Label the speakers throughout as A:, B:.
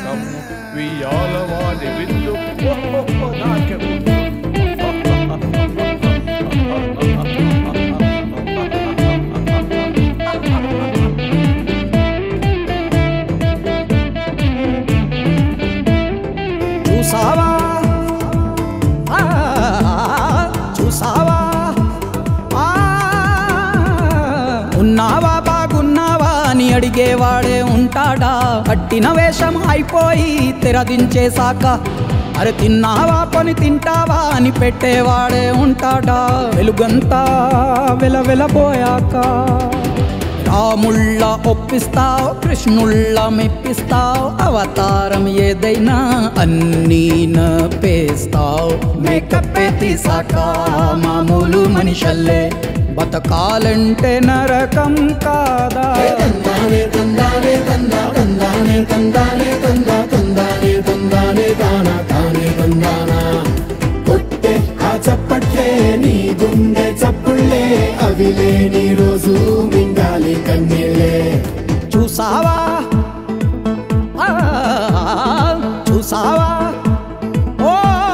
A: తారకం వియాలవాడి విందు ఓహో, నాట్యం.
B: చూసావా ఆ, చూసావా ఆ, ఉన్నావా బాగున్నావా అని అడిగేవాడే ఉంటాడా కట్టిన వేషం అయిపోయి తెరదించేశాక అరే తిన్నావా పని తింటావా అని పెట్టేవాడే ఉంటాడా వెలుగంతా వెల వెలబోయాక రాముళ్ళ ఒప్పిస్తావు కృష్ణుళ్ళ మెప్పిస్తావు అవతారం ఏదైనా అన్నీ నపేస్తావు మేకప్ తీసాక మామూలు మనిషల్లే బతకాలంటే నరకం కాదా
C: తందానే తందానే తందా తందానే తందానే తందా తందానే తందానే తానా తానే తందానా కొట్టే ఆ చప్పట్లే నీ గుండె చప్పుళ్ళే అవి లేని రోజు మింగాలి కన్నీళ్ళే
B: చూసావా ఆ, చూసావా ఓ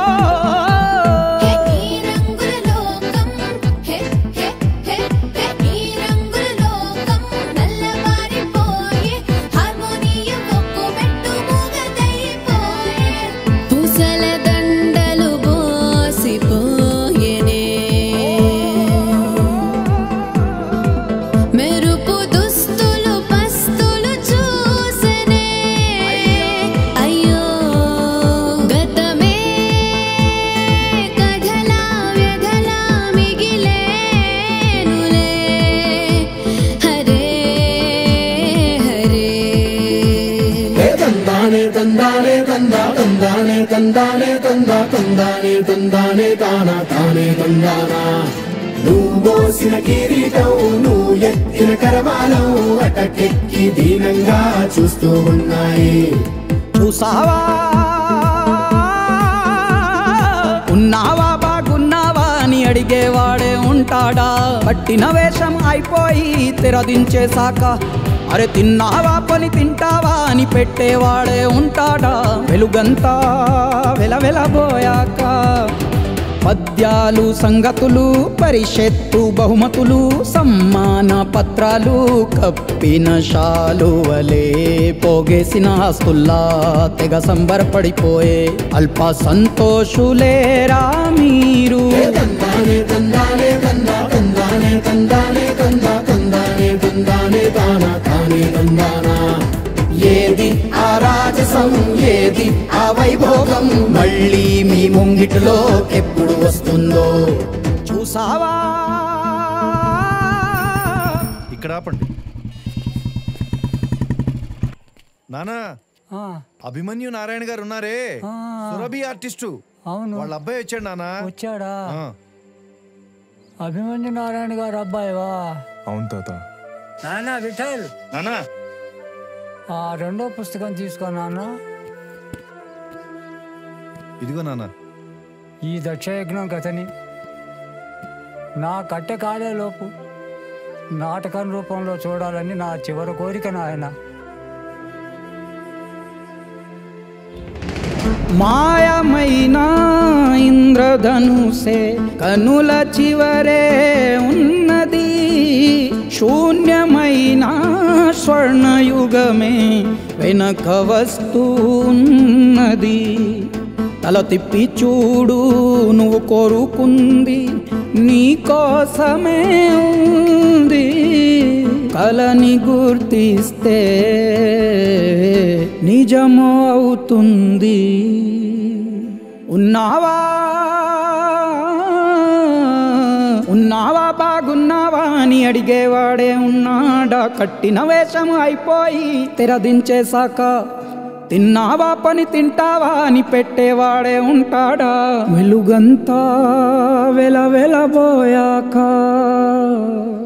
D: హే ఈ రంగుల లోకం హే హే హే హే ఈ రంగుల లోకం నల్లబారిపోయే హార్మోనియం ఒక్కు మెట్టు మూగదైపోయే పూసల దండలు బోసిపోయేనే మెరుపు దుస్తులు పస్తులు చూసనే అయ్యో గతమే కథలా వ్యధలా మిగిలేనులే హరే హరే
C: ఏ తందానే తందానే తందా తందానే తందానే తందా తందానే తందానే తానా తానే తందానా నువ్వు మోసిన కిరీటం నువ్వు ఎత్తిన కరవాలం అటకెక్కి దీనంగా చూస్తూ ఉన్నాయి
B: చూసావా ఉన్నావా బాగున్నావా అని అడిగేవాడే ఉంటాడా పట్టిన వేషం అయిపోయి తెరదించేశాక అరే తిన్నావా పని తింటావా అని పెట్టేవాడే ఉంటాడా వెలుగంతా వెల వెలబోయాక పద్యాలు సంగతులు పరిషత్తు బహుమతులు సమ్మాన పత్రాలు కప్పిన శాలువలే పోగేసిన ఆస్తుల్లా తెగ సంబరపడిపోయే అల్ప సంతోషులేరా మీరు
C: తందానే తందానే తందా తందానే తందానే తందా తందానే తందానే తానా తానే తందానా ఏది ఆ రాజసం ఏది ఆ వైభోగం
B: మళ్ళీ మీ ముంగిటిలో ఎప్పుడు వస్తుందో చూసావా
E: ఇక్కడ ఆపండి నానా అభిమన్యు నారాయణ గారు ఉన్నారే సురభి ఆర్టిస్టు
F: అవును
E: వాళ్ళ అబ్బాయి వచ్చాడు నానా
F: వచ్చాడా
E: ఆ,
F: అభిమన్యు నారాయణ గారు అబ్బాయివా
G: అవును తాత
F: నాన్న విఠల్
E: నానా
F: ఆ రెండో పుస్తకం తీసుకో నాన్న
E: ఇదిగో నానా
F: ఈ దక్షయజ్ఞం కథని నా కట్టె కాలే లోపు నాటకం రూపంలో చూడాలని నా చివరి కోరిక నాయన
B: మాయమైన ఇంద్రధనుసే కనుల చివరే ఉన్నది శూన్యమైన స్వర్ణయుగమే వెనక వస్తున్నది తల తిప్పి చూడు నువ్వు కోరుకుంది నీ కోసమే ఉంది కలని గుర్తిస్తే నిజమో అవుతుంది ఉన్నావా ఉన్నావా బాగున్నావా అని అడిగేవాడే ఉన్నాడా కట్టిన వేషం అయిపోయి తెరదించేశాక తిన్నావా పని తింటావా అని పెట్టేవాడే ఉంటాడా వెలుగంతా వెల వెలబోయాక